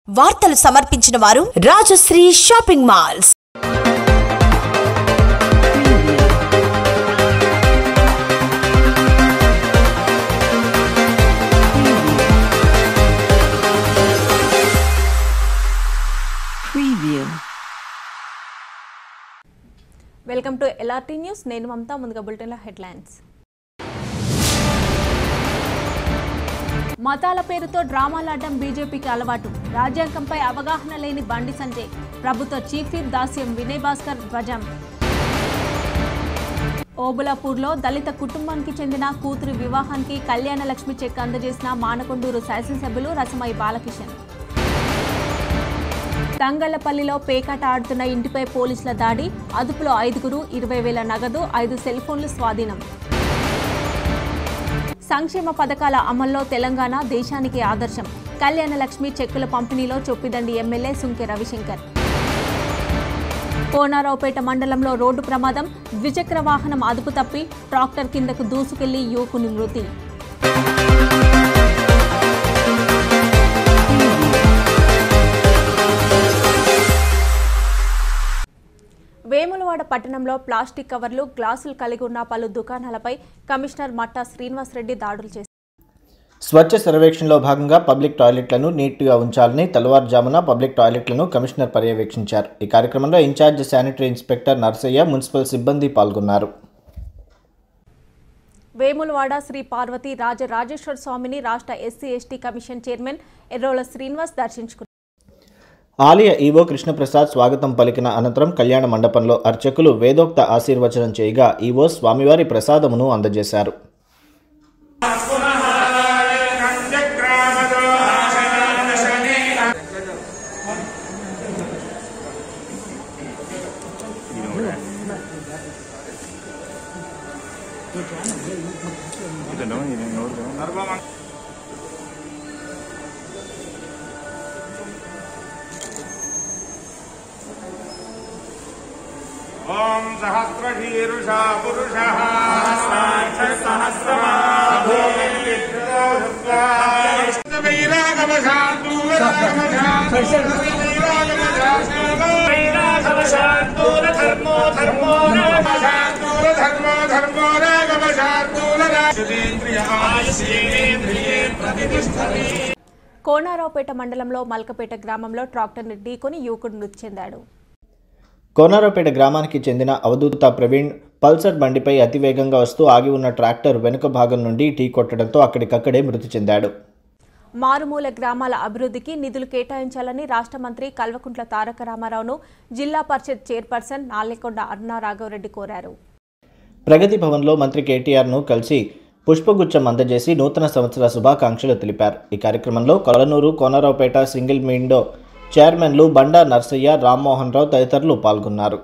వార్తలు సమర్పించిన వారు Rajashree shopping malls Preview. Welcome to LRT news నేను మమతా ముందుగా బులెటిన్లో హెడ్లైన్స్ మతాల పేరుతో డ్రామాలాడడం బీజేపీకి అలవాటు రాజ్యాంగంపై అవగాహన లేని బండి సంజయ్ ప్రభుత్వ చీఫ్ విప్ దాస్యం వినయ్ భాస్కర్ ధ్వజం ఓబులాపూర్లో దళిత కుటుంబానికి చెందిన కూతురి వివాహానికి కళ్యాణ లక్ష్మి చెక్ అందజేసిన మానకొండూరు శాసనసభ్యులు రసమై బాలకిషన్ తంగళ్లపల్లిలో పేకాట ఆడుతున్న ఇంటిపై పోలీసుల దాడి అదుపులో ఐదుగురు ఇరవై వేల నగదు ఐదు సెల్ ఫోన్లు స్వాధీనం సంక్షేమ పథకాల అమల్లో తెలంగాణ దేశానికి ఆదర్శం కళ్యాణ లక్ష్మి చెక్కుల పంపిణీలో చొప్పిదండి ఎమ్మెల్యే సుంకె రవిశంకర్ కోనారావుపేట మండలంలో రోడ్డు ప్రమాదం ద్విచక్ర వాహనం అదుపు తప్పి ట్రాక్టర్ కిందకు దూసుకెళ్లి యువకుని మృతి వేములవాడ పట్టణంలో ప్లాస్టిక్ కవర్లు గ్లాసులు కలిగి ఉన్న పలు దుకాణాలపై కమిషనర్ మట్టా శ్రీనివాసరెడ్డి దాడులు చేశారు స్వచ్ఛ సర్వేక్షణలో భాగంగా పబ్లిక్ టాయిలెట్లను నీట్గా ఉంచాలని తెల్లవారుజామున పబ్లిక్ టాయిలెట్లను కమిషనర్ పర్యవేక్షించారు ఈ కార్యక్రమంలో incharge sanitary inspector Narsaiah municipal సిబ్బంది పాల్గొన్నారు వేములవాడ శ్రీ పార్వతి రాజ రాజేశ్వర స్వామిని రాష్ట్ర SC ST commission chairman Errolla Srinivas దర్శించుకున్నారు ఆలయ ఈవో కృష్ణప్రసాద్ స్వాగతం పలికిన అనంతరం కళ్యాణ మండపంలో అర్చకులు వేదోక్త ఆశీర్వచనం చేయగా ఈవో స్వామివారి ప్రసాదమును అందజేశారు ॐ सहस्रशीरुषा पुरुषः కోనారావుపేట మండలంలో మల్కపేట గ్రామంలో ట్రాక్టర్ని ఢీకొని యువకుడు మృతి చెందాడు కోనారావుపేట గ్రామానికి చెందిన అవధూత ప్రవీణ్ పల్సర్ బండిపై అతివేగంగా వస్తూ ఆగి ఉన్న ట్రాక్టర్ వెనుక భాగం నుండి ఢీ కొట్టడంతో అక్కడికక్కడే మృతి చెందాడు మారుమూల గ్రామాల అభివృద్ధికి నిధులు కేటాయించాలని రాష్ట్ర మంత్రి కల్వకుంట్ల తారక రామారావును జిల్లా పరిషత్ చైర్పర్సన్ నాలెకొండ అరుణా రాఘవరెడ్డి కోరారు ప్రగతి భవన్లో మంత్రి కేటీఆర్ను కలిసి పుష్పగుచ్చం అందజేసి నూతన సంవత్సర శుభాకాంక్షలు తెలిపారు ఈ కార్యక్రమంలో కొలనూరు కోనరావుపేట సింగిల్ విండో చైర్మన్లు బండా నర్సయ్య రామ్మోహన్ రావు తదితరులు పాల్గొన్నారు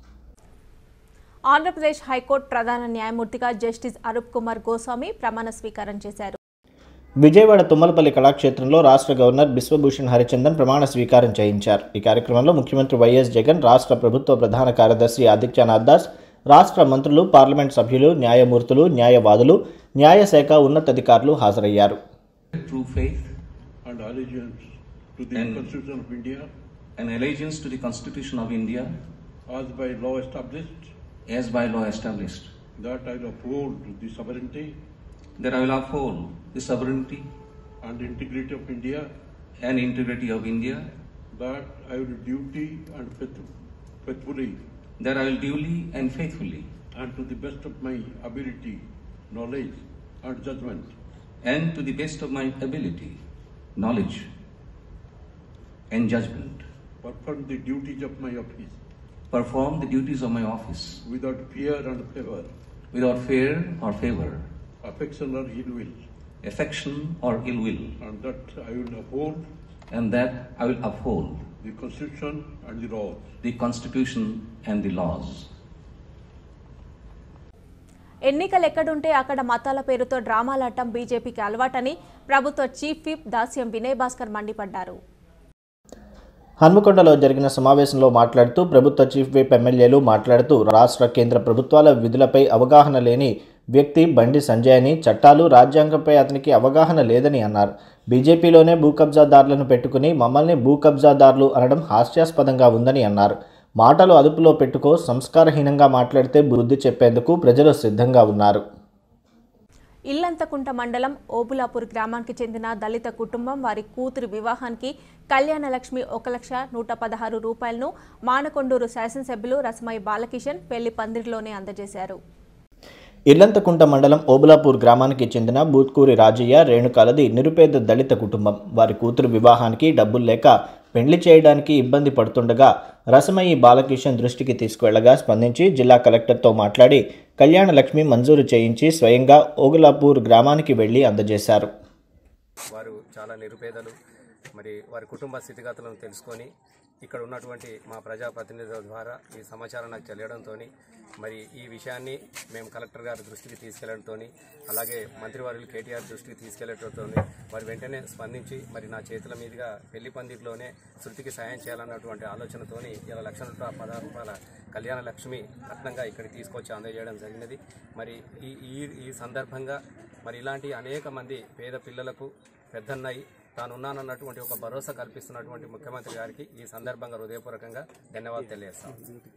ఆంధ్రప్రదేశ్ హైకోర్టు ప్రధాన న్యాయమూర్తిగా జస్టిస్ అరూప్ కుమార్ గోస్వామి ప్రమాణ స్వీకారం చేశారు విజయవాడ తుమ్మలపల్లి కళాక్షేత్రంలో రాష్ట్ర గవర్నర్ బిశ్వభూషణ్ హరిచందన్ ప్రమాణ స్వీకారం చేయించారు ఈ కార్యక్రమంలో ముఖ్యమంత్రి వైఎస్ జగన్ రాష్ట్ర ప్రభుత్వ ప్రధాన కార్యదర్శి ఆదిత్యనాథ్ దాస్ రాష్ట్ర మంత్రులు పార్లమెంట్ సభ్యులు న్యాయమూర్తులు న్యాయవాదులు న్యాయశాఖ ఉన్నతాధికారులు హాజరయ్యారు true faith and allegiance to the And- Constitution of India and allegiance to the Constitution of India as by law established, as by law established, that I will uphold the sovereignty that I will uphold the sovereignty and integrity of India, and integrity of India, that I will duty and faith- faithfully that I will duly and faithfully and to the best of my ability, knowledge and judgment and to the best of my ability, knowledge, and judgment perform the duties of my office perform the duties of my office without fear and favor, without fear or favor, affection or ill will, affection or ill will, and that I will uphold and that I will uphold the Constitution and the laws. the Constitution and the laws. ఎన్నికలు ఎక్కడుంటే అక్కడ మతాల పేరుతో డ్రామాలాడటం బీజేపీకి అలవాటని ప్రభుత్వ chief whip Dasyam Vinay Bhaskar మండిపడ్డారు హన్మకొండలో జరిగిన సమావేశంలో మాట్లాడుతూ ప్రభుత్వ చీఫ్ విప్ ఎమ్మెల్యేలు మాట్లాడుతూ రాష్ట్ర కేంద్ర ప్రభుత్వాల విధులపై అవగాహన లేని వ్యక్తి బండి సంజయ్ అని చట్టాలు రాజ్యాంగంపై అతనికి అవగాహన లేదని అన్నారు బీజేపీలోనే భూ కబ్జాదారులను పెట్టుకుని మమ్మల్ని భూ కబ్జాదారులు అనడం హాస్యాస్పదంగా ఉందని అన్నారు మాటలు అదుపులో పెట్టుకో సంస్కారహీనంగా మాట్లాడితే బుద్ధి చెప్పేందుకు ప్రజలు సిద్ధంగా ఉన్నారు ఇల్లంతకుంట మండలం ఓబులాపూర్ గ్రామానికి చెందిన దళిత కుటుంబం వారి కూతురి వివాహానికి కళ్యాణలక్ష్మి ఒక లక్ష నూట పదహారు రూపాయలను మానకొండూరు శాసనసభ్యులు రసమై బాలకిషన్ పెళ్లి పందిరిలోనే అందజేశారు ఇల్లంతకుంట మండలం ఓబులాపూర్ గ్రామానికి చెందిన బూత్కూరి రాజయ్య రేణుకాలది నిరుపేద దళిత కుటుంబం వారి కూతురు వివాహానికి డబ్బులు లేక పెళ్లి చేయడానికి ఇబ్బంది పడుతుండగా రసమయ్యి బాలకిషన్ దృష్టికి తీసుకువెళ్లగా స్పందించి జిల్లా కలెక్టర్తో మాట్లాడి కళ్యాణ లక్ష్మి మంజూరు చేయించి స్వయంగా ఓగులాపూర్ గ్రామానికి వెళ్లి అందజేశారు వారు చాలా నిరుపేదలు మరి వారి కుటుంబ స్థితిగతులను తెలుసుకొని ఇక్కడ ఉన్నటువంటి మా ప్రజాప్రతినిధుల ద్వారా ఈ సమాచారం నాకు తెలియడంతో మరి ఈ విషయాన్ని మేము కలెక్టర్ గారి దృష్టికి తీసుకెళ్లడంతో అలాగే మంత్రివర్యులు కేటీఆర్ దృష్టికి తీసుకెళ్లడంతో వారు వెంటనే స్పందించి మరి నా చేతుల మీదుగా పెళ్లి పందిరిలోనే శృతికి సాయం చేయాలన్నటువంటి ఆలోచనతోని ఇలా లక్ష నూట పదహారు రూపాయల కళ్యాణ లక్ష్మి రత్నంగా ఇక్కడికి తీసుకొచ్చి అందజేయడం జరిగినది మరి ఈ ఈ ఈ సందర్భంగా మరి ఇలాంటి అనేక మంది పేద పిల్లలకు పెద్దన్నయ్యి తానున్నానన్నటువంటి ఒక భరోసా కల్పిస్తున్నటువంటి ముఖ్యమంత్రి గారికి ఈ సందర్భంగా హృదయపూర్వకంగా ధన్యవాదాలు తెలియజేస్తాం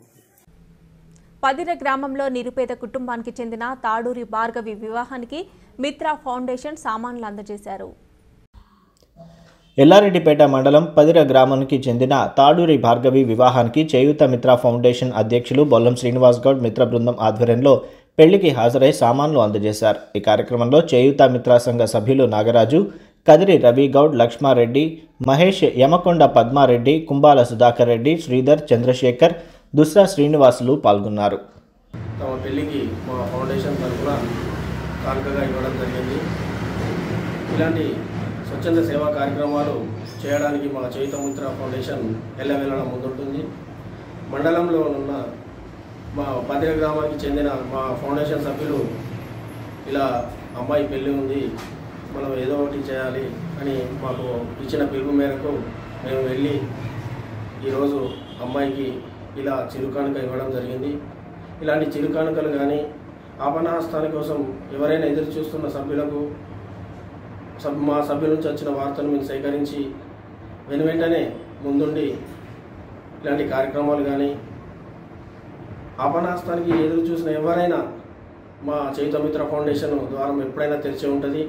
పదిర గ్రామంలో నిరుపేద కుటుంబానికి చెందిన తాడూరి భార్గవి వివాహానికి మిత్రా ఫౌండేషన్ సామాన్లు అందజేశారు ఎల్లారెడ్డిపేట మండలం పదిర గ్రామానికి చెందిన తాడూరి భార్గవి వివాహానికి చేయూత మిత్ర ఫౌండేషన్ అధ్యక్షులు బొల్లం శ్రీనివాస్ గౌడ్ మిత్ర బృందం ఆధ్వర్యంలో పెళ్లికి హాజరై సామాన్లు అందజేశారు ఈ కార్యక్రమంలో చేయూత మిత్ర సంఘ సభ్యులు నాగరాజు కదిరి రవి గౌడ్ లక్ష్మారెడ్డి మహేష్ యమకొండ పద్మారెడ్డి కుంబాల సుధాకర్ రెడ్డి శ్రీధర్ చంద్రశేఖర్ దుస్రా శ్రీనివాసులు పాల్గొన్నారు తమ పెళ్లికి మా ఫౌండేషన్ తరఫున కానుకగా ఇవ్వడం జరిగింది ఇలాంటి స్వచ్ఛంద సేవా కార్యక్రమాలు చేయడానికి మా చైతముద్ర ఫౌండేషన్ ఎల్లవెల్లడం ముందుంటుంది మండలంలో ఉన్న మా పదిర గ్రామానికి చెందిన మా ఫౌండేషన్ సభ్యులు ఇలా అమ్మాయి పెళ్ళి ఉంది మనం ఏదో ఒకటి చేయాలి అని మాకు ఇచ్చిన పిలుపు మేరకు మేము వెళ్ళి ఈరోజు అమ్మాయికి ఇలా చిరుకానుక ఇవ్వడం జరిగింది ఇలాంటి చిరుకానుకలు కానీ ఆపణహస్తాని కోసం ఎవరైనా ఎదురు చూస్తున్న సభ్యులకు సబ్ మా సభ్యుల నుంచి వచ్చిన వార్తను మేము సేకరించి వెను వెంటనే ముందుండి ఇలాంటి కార్యక్రమాలు కానీ ఆపణహస్తానికి ఎదురు చూసిన ఎవరైనా మా చైతమిత్ర ఫౌండేషన్ ద్వారం ఎప్పుడైనా తెరిచి ఉంటుంది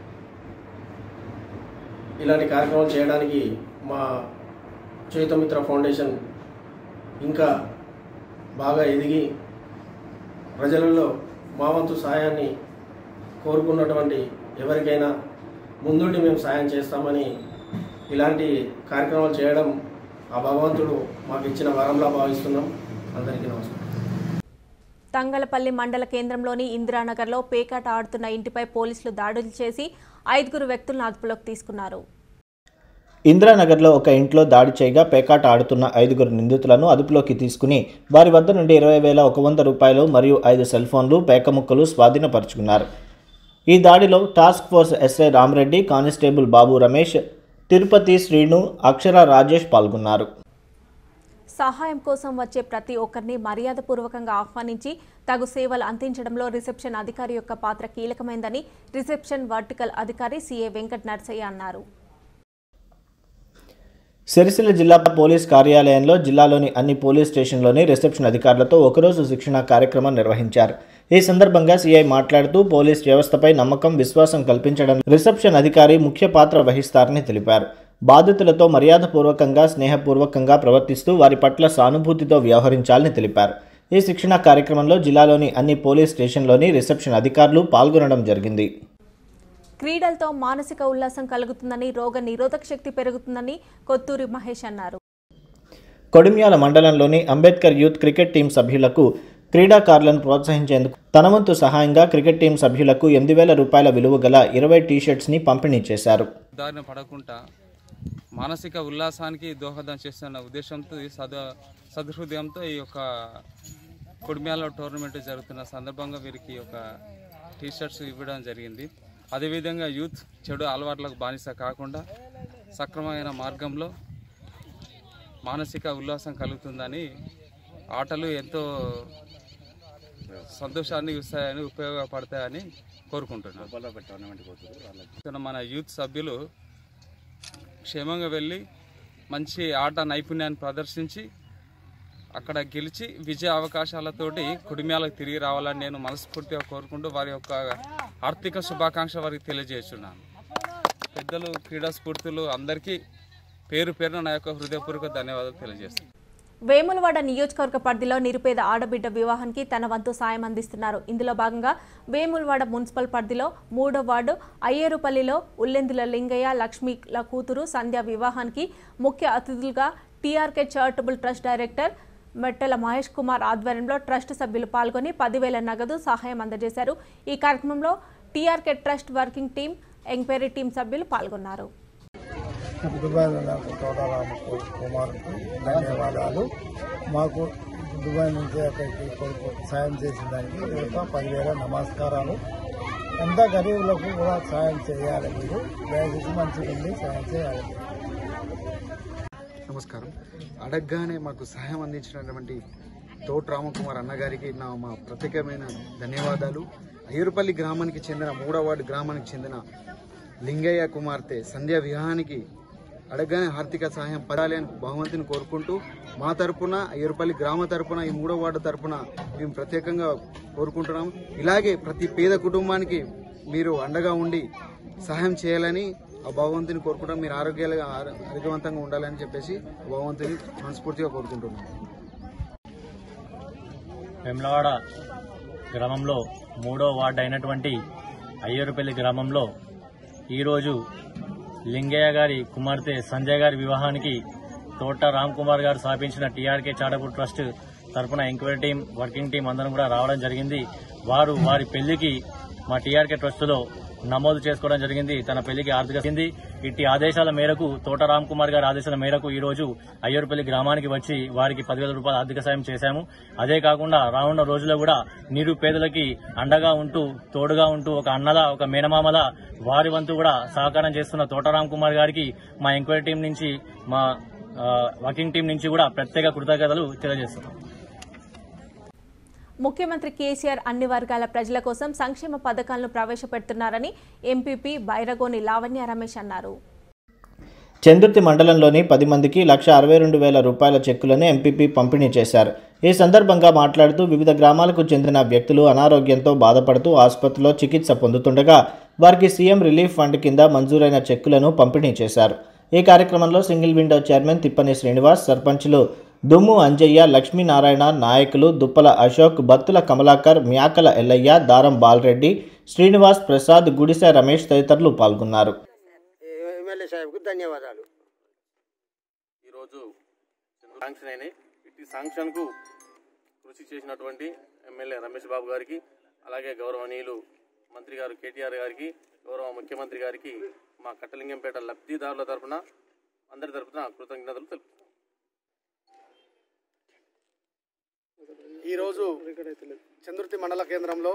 ఇలాంటి కార్యక్రమాలు చేయడానికి మా చైతమిత్ర ఫౌండేషన్ ఇంకా బాగా ఎదిగి ప్రజలలో మా వంతు సాయాన్ని కోరుకున్నటువంటి ఎవరికైనా ముందుండి మేము సాయం చేస్తామని ఇలాంటి కార్యక్రమాలు చేయడం ఆ భగవంతుడు మాకు ఇచ్చిన వరంలా భావిస్తున్నాం అందరికీ నమస్కారం తంగలపల్లి మండల కేంద్రంలోని ఇందిరానగర్లో పేకాట ఆడుతున్న ఇంటిపై పోలీసులు దాడులు చేసి ఐదుగురు వ్యక్తులను అదుపులోకి తీసుకున్నారు ఇందిరానగర్లో ఒక ఇంట్లో దాడి చేయగా పేకాట ఆడుతున్న ఐదుగురు నిందితులను అదుపులోకి తీసుకుని వారి వద్ద నుండి ఇరవై వేల ఒక వంద రూపాయలు మరియు ఐదు సెల్ ఫోన్లు పేకముక్కలు స్వాధీనపరుచుకున్నారు ఈ దాడిలో task force SI Ramareddy constable Babu Ramesh Tirupati Srinu Akshara Rajesh పాల్గొన్నారు సహాయం కోసం వచ్చే ప్రతి ఒక్కరిని మర్యాదపూర్వకంగా ఆహ్వానించి తగు సేవలు అందించడంలో రిసెప్షన్ అధికారి యొక్క పాత్ర కీలకమైందని రిసెప్షన్ వర్టికల్ అధికారి సిఏ వెంకట నర్సయ్య అన్నారు సిరిసిల్ల జిల్లా పోలీస్ కార్యాలయంలో జిల్లాలోని అన్ని పోలీస్ స్టేషన్లోని రిసెప్షన్ అధికారులతో ఒకరోజు శిక్షణ కార్యక్రమం నిర్వహించారు ఈ సందర్భంగా సీఐ మాట్లాడుతూ పోలీస్ వ్యవస్థపై నమ్మకం విశ్వాసం కల్పించడం రిసెప్షన్ అధికారి ముఖ్య పాత్ర వహిస్తారని తెలిపారు బాధితులతో మర్యాదపూర్వకంగా స్నేహపూర్వకంగా ప్రవర్తిస్తూ వారి పట్ల సానుభూతితో వ్యవహరించాలని తెలిపారు ఈ శిక్షణ కార్యక్రమంలో జిల్లాలోని అన్ని పోలీస్ స్టేషన్లోని రిసెప్షన్ అధికారులు పాల్గొనడం జరిగింది క్రీడలతో మానసిక ఉల్లాసం కలుగుతుందని రోగ నిరోధక శక్తి పెరుగుతుందని కొత్తూరి మహేష్ అన్నారు కొడిమ్యాల మండలంలోని అంబేద్కర్ యూత్ క్రికెట్ టీం సభ్యులకు క్రీడాకారులను ప్రోత్సహించేందుకు తన వంతు సహాయంగా క్రికెట్ టీం సభ్యులకు ఎనిమిది వేల రూపాయల విలువ గల ఇరవై టీషర్ట్స్ని పంపిణీ చేశారు దారిన పడకుండా మానసిక ఉల్లాసానికి దోహదం చేస్తున్న ఉద్దేశంతో ఈ సద సదహృదయంతో ఈ యొక్క కుడిమ్యాల టోర్నమెంట్ జరుగుతున్న సందర్భంగా వీరికి ఒక టీషర్ట్స్ ఇవ్వడం జరిగింది అదేవిధంగా యూత్ చెడు అలవాట్లకు బానిస కాకుండా సక్రమమైన మార్గంలో మానసిక ఉల్లాసం కలుగుతుందని ఆటలు ఎంతో సంతోషాన్ని ఇస్తాయని ఉపయోగపడతాయని కోరుకుంటున్నాను మన యూత్ సభ్యులు క్షేమంగా వెళ్ళి మంచి ఆట నైపుణ్యాన్ని ప్రదర్శించి అక్కడ గెలిచి విజయ అవకాశాలతోటి కుటుంబాలకు తిరిగి రావాలని నేను మనస్ఫూర్తిగా కోరుకుంటూ వారి యొక్క ఆర్థిక శుభాకాంక్ష వారికి తెలియజేస్తున్నాను పెద్దలు క్రీడా స్ఫూర్తులు అందరికీ పేరు పేరున నా యొక్క హృదయపూర్వక ధన్యవాదాలు తెలియజేస్తున్నాను వేములవాడ నియోజకవర్గ పరిధిలో నిరుపేద ఆడబిడ్డ వివాహానికి తన వంతు సాయం అందిస్తున్నారు ఇందులో భాగంగా వేములవాడ మున్సిపల్ పరిధిలో మూడో వార్డు అయ్యేరుపల్లిలో ఉల్లెందుల లింగయ్య లక్ష్మిల కూతురు సంధ్య వివాహానికి ముఖ్య అతిథులుగా TRK charitable trust director Mettala Mahesh Kumar ఆధ్వర్యంలో ట్రస్ట్ సభ్యులు పాల్గొని పదివేల నగదు సహాయం అందజేశారు ఈ కార్యక్రమంలో TRK trust working team enquiry team సభ్యులు పాల్గొన్నారు దుబాయ్లో నాకు తోటరామకు కుమార్కి ధన్యవాదాలు మాకు దుబాయ్ నుంచి అక్కడికి కొడుకు సాయం చేసిన దానికి ఒక పదివేల నమస్కారాలు అంతా గరీబులకు కూడా సాయం చేయాలి మీరు దయచేసి మంచిగా ఉండి సాయం చేయాలి నమస్కారం అడగగానే మాకు సహాయం అందించినటువంటి తోట రామకుమార్ అన్నగారికి నా మా ప్రత్యేకమైన ధన్యవాదాలు అయ్యూరుపల్లి గ్రామానికి చెందిన మూడవ వార్డు గ్రామానికి చెందిన లింగయ్య కుమార్తె సంధ్య వివాహానికి అడగగానే ఆర్థిక సహాయం పడాలి అని భగవంతుని కోరుకుంటూ మా తరపున అయ్యూరుపల్లి గ్రామ తరపున ఈ మూడో వార్డు తరపున మేము ప్రత్యేకంగా కోరుకుంటున్నాం ఇలాగే ప్రతి పేద కుటుంబానికి మీరు అండగా ఉండి సహాయం చేయాలని ఆ భగవంతుని కోరుకుంటాం మీరు ఆరోగ్యాలుగా ఆరో- ఆరోగ్యవంతంగా ఉండాలని చెప్పేసి భగవంతుని మనస్ఫూర్తిగా కోరుకుంటున్నాం వెమ్లవాడ గ్రామంలో మూడో వార్డు అయినటువంటి అయ్యూరుపల్లి గ్రామంలో ఈరోజు లింగయ్య గారి కుమార్తె సంజయ్ గారి వివాహానికి తోట రామ్ కుమార్ గారు స్థాపించిన టీఆర్కే చాటపూర్ ట్రస్ట్ తరపున ఎంక్వైరీ టీం వర్కింగ్ టీం అందరం కూడా రావడం జరిగింది వారు వారి పెళ్లికి మా టీఆర్కే ట్రస్టులో నమోదు చేసుకోవడం జరిగింది తన పెళ్లికి ఆర్థిక చెంది ఇట్టి ఆదేశాల మేరకు తోట రామ్ కుమార్ గారి ఆదేశాల మేరకు ఈ రోజు అయ్యూరుపల్లి గ్రామానికి వచ్చి వారికి పదివేల రూపాయల ఆర్థిక సాయం చేశాము అదే కాకుండా రానున్న రోజుల్లో కూడా నిరుపేదలకి అండగా ఉంటూ తోడుగా ఉంటూ ఒక అన్నలా ఒక మేనమామలా వారి వంతు కూడా సహకారం చేస్తున్న తోట రామ్ కుమార్ గారికి మా ఎంక్వైరీ టీం నుంచి మా ఆ, వర్కింగ్ టీం నుంచి కూడా ప్రత్యేక కృతజ్ఞతలు తెలియజేస్తున్నాం ముఖ్యమంత్రి కేసీఆర్ అన్ని వర్గాల ప్రజల కోసం సంక్షేమ పథకాలను ప్రవేశపెడుతున్నారని ఎంపీపీ బైరగోని లావణ్య రమేష్ అన్నారు చందుర్తి మండలంలోని పది మందికి లక్ష అరవై రెండు వేల రూపాయల చెక్కులను ఎంపీపీ పంపిణీ చేశారు ఈ సందర్భంగా మాట్లాడుతూ వివిధ గ్రామాలకు చెందిన వ్యక్తులు అనారోగ్యంతో బాధపడుతూ ఆసుపత్రిలో చికిత్స పొందుతుండగా వారికి సీఎం రిలీఫ్ ఫండ్ కింద మంజూరైన చెక్కులను పంపిణీ చేశారు ఈ కార్యక్రమంలో single window chairman Tippani Srinivas సర్పంచ్లు దుమ్ము అంజయ్య లక్ష్మీనారాయణ నాయకులు దుప్పల అశోక్ బత్తుల కమలాకర్ మ్యాకల ఎల్లయ్య దారం బాలరెడ్డి శ్రీనివాస్ ప్రసాద్ గుడిసె రమేష్ తదితరులు పాల్గొన్నారు ఎమ్మెల్యే సాహెబ్కు ధన్యవాదాలు ఈరోజు శాంక్షన్ అయినాయి ఇట్టి శాంక్షన్కు కృషి చేసినటువంటి ఎమ్మెల్యే రమేష్ బాబు గారికి అలాగే గౌరవనీయులు మంత్రి గారు కేటీఆర్ గారికి గౌరవ ముఖ్యమంత్రి గారికి మా కట్టలింగంపేట లబ్ధిదారుల తరపున అందరి తరపున కృతజ్ఞతలు తెలుపుతున్నాం ఈరోజు చందుర్తి మండల కేంద్రంలో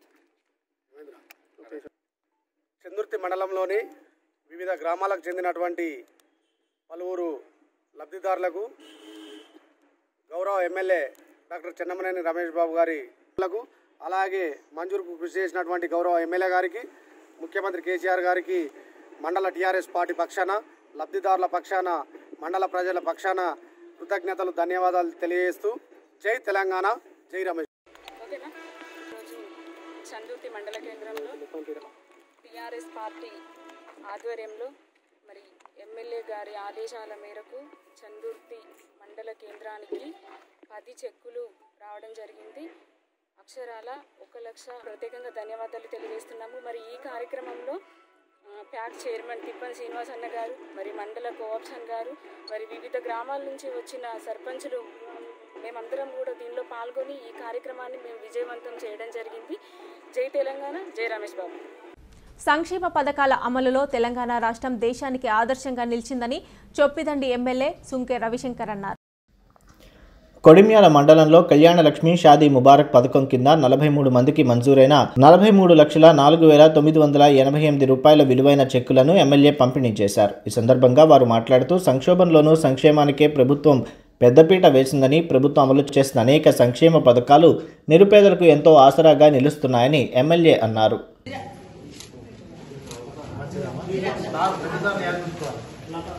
చందుర్తి మండలంలోని వివిధ గ్రామాలకు చెందినటువంటి పలువురు లబ్ధిదారులకు గౌరవ ఎమ్మెల్యే డాక్టర్ చెన్నమనేని రమేష్ బాబు గారి లకు అలాగే మంజూరుకు కృషి చేసినటువంటి గౌరవ ఎమ్మెల్యే గారికి ముఖ్యమంత్రి కేసీఆర్ గారికి మండల టీఆర్ఎస్ పార్టీ పక్షాన లబ్ధిదారుల పక్షాన మండల ప్రజల పక్షాన కృతజ్ఞతలు ధన్యవాదాలు తెలియజేస్తూ జై తెలంగాణ జై రమేష్ ఓకేనా ఈరోజు చందుర్తి మండల కేంద్రంలో టీఆర్ఎస్ పార్టీ ఆధ్వర్యంలో మరి ఎమ్మెల్యే గారి ఆదేశాల మేరకు చందుర్తి మండల కేంద్రానికి పది చెక్కులు రావడం జరిగింది అక్షరాల ఒక లక్ష ప్రత్యేకంగా ధన్యవాదాలు తెలియజేస్తున్నాము మరి ఈ కార్యక్రమంలో ఆ, ప్యాక్ చైర్మన్ తిప్పన్ శ్రీనివాస్ అన్న గారు మరి మండల కోఆప్షన్ గారు మరి వివిధ గ్రామాల నుంచి వచ్చిన సర్పంచులు మేమందరం కూడా దీనిలో పాల్గొని ఈ కార్యక్రమాన్ని మేము విజయవంతం చేయడం జరిగింది జై తెలంగాణ జై రమేష్ బాబు సంక్షేమ పథకాల అమలులో తెలంగాణ రాష్ట్రం దేశానికి ఆదర్శంగా నిలిచిందని చొప్పిదండి ఎమ్మెల్యే సుంకె రవిశంకర్ అన్నారు కొడిమ్యాల మండలంలో కళ్యాణ లక్ష్మి షాదీ ముబారక్ పథకం కింద నలభై మూడు మందికి మంజూరైన నలభై మూడు లక్షల నాలుగు వేల తొమ్మిది వందల ఎనభై ఎనిమిది రూపాయల విలువైన చెక్కులను ఎమ్మెల్యే పంపిణీ చేశారు ఈ సందర్భంగా వారు మాట్లాడుతూ సంక్షోభంలోనూ సంక్షేమానికే ప్రభుత్వం పెద్దపీట వేసిందని ప్రభుత్వం అమలు చేసిన అనేక సంక్షేమ పథకాలు నిరుపేదలకు ఎంతో ఆసరాగా నిలుస్తున్నాయని ఎమ్మెల్యే అన్నారు మంచిదా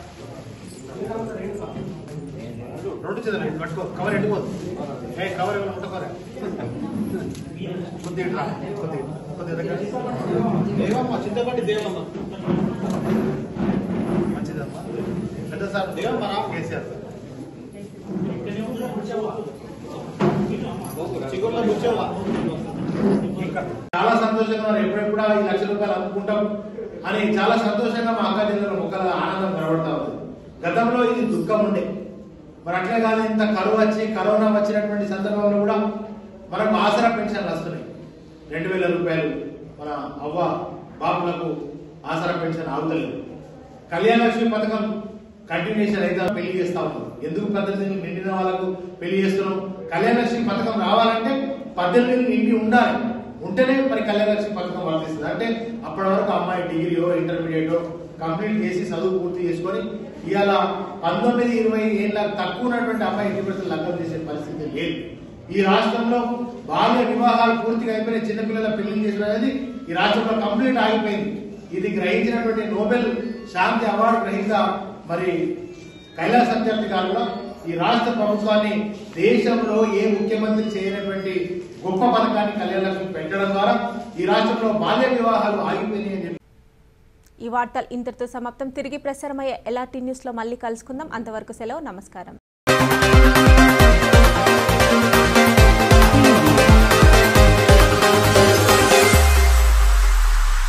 రెండు చేతులు ఇటు పట్టుకో కవర్ ఎండిపోదు ఏ కవర్ ఎవరు ముట్టకోరా కొద్దిగా ఇట్రా కొద్దిగా కొద్దిగా దగ్గర దేవమ్మ చింతపండి దేవమ్మ మంచిదమ్మా పెద్ద సార్ దేవమ్మ రా కేసీఆర్ సార్ చిగుర్లో కూర్చోవా చాలా సంతోషంగా ఉన్నారు ఎప్పుడెప్పుడు ఈ లక్ష రూపాయలు అమ్ముకుంటాం అని చాలా సంతోషంగా మా అక్క జిల్లాలో ముఖాల ఆనందం కనబడతా ఉంది గతంలో ఇది దుఃఖం ఉండే మరి అట్లే కాదు ఇంత కరువు వచ్చి కరోనా వచ్చినటువంటి సందర్భంలో కూడా మనకు ఆసరా పెన్షన్లు వస్తున్నాయి రెండు వేల రూపాయలు మన అవ్వ బాబులకు ఆసరా పెన్షన్ ఆగుతలేదు కళ్యాణ లక్ష్మి పథకం కంటిన్యూషన్ అయితే పెళ్లి చేస్తా ఉన్నాం ఎందుకు పద్దెనిమిది నిండిన వాళ్ళకు పెళ్లి చేస్తున్నాం కళ్యాణ లక్ష్మి పథకం రావాలంటే పద్దెనిమిది నిండి ఉండాలి ఉంటేనే మరి కళ్యాణ లక్ష్మి పథకం వర్తిస్తుంది అంటే అప్పటి వరకు అమ్మాయి డిగ్రీయో ఇంటర్మీడియట్ కంప్లీట్ చేసి చదువు పూర్తి చేసుకొని ఇవాళ పంతొమ్మిది ఇరవై ఏళ్ళ తక్కువ ఉన్నటువంటి అమ్మాయి ఇంటి పరిస్థితులు లగ్నం చేసే పరిస్థితి లేదు ఈ రాష్ట్రంలో బాల్య వివాహాలు పూర్తిగా అయిపోయిన చిన్నపిల్లల పెళ్లి చేసిన అనేది ఈ రాష్ట్రంలో కంప్లీట్ ఆగిపోయింది ఇది గ్రహించినటువంటి నోబెల్ శాంతి అవార్డు గ్రహీత మరి కైలాస్ సత్యార్థి గారు కూడా ఈ రాష్ట్ర ప్రభుత్వాన్ని దేశంలో ఏ ముఖ్యమంత్రి చేయనటువంటి గొప్ప పథకాన్ని కళ్యాణ లక్ష్మి పెట్టడం ద్వారా ఈ రాష్ట్రంలో బాల్య వివాహాలు ఆగిపోయినాయి అని చెప్పి ఈ వార్తలు ఇంతటితో సమాప్తం తిరిగి ప్రసారమయ్యే ఎల్ఆర్టీ న్యూస్లో మళ్ళీ కలుసుకుందాం అంతవరకు సెలవు నమస్కారం